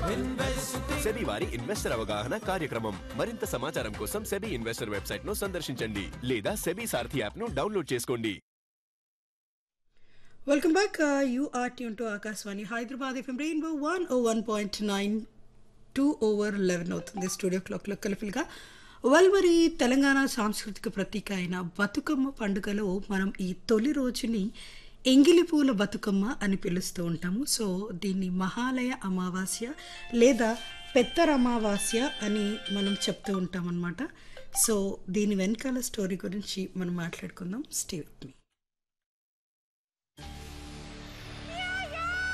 SEBI వారి investor అవగాహన కార్యక్రమం మరింత సమాచారం కోసం సెబీ ఇన్వెస్టర్ వెబ్సైట్ ను సందర్శించండి లేదా సెబీ సారథి యాప్ ను డౌన్లోడ్ చేసుకోండి welcome back you are tune to Akashvani Hyderabad FM rainbow one O one point nine two over eleven అవుతుంది స్టూడియో క్లాక్లో కలఫుల్గా వెల్ మరి తెలంగాణ సాంస్కృతిక ప్రతీక అయిన బతుకమ్మ పండుగలో మనం ఈ తొలి రోజుని ఎంగిలి పూల బతుకమ్మ అని పిలుస్తూ ఉంటాము సో దీన్ని మహాలయ అమావాస్య లేదా పెత్తర అమావాస్య అని మనం చెప్తూ ఉంటాం అనమాట సో దీని వెనకాల స్టోరీ గురించి మనం మాట్లాడుకుందాం స్టే విత్ మీ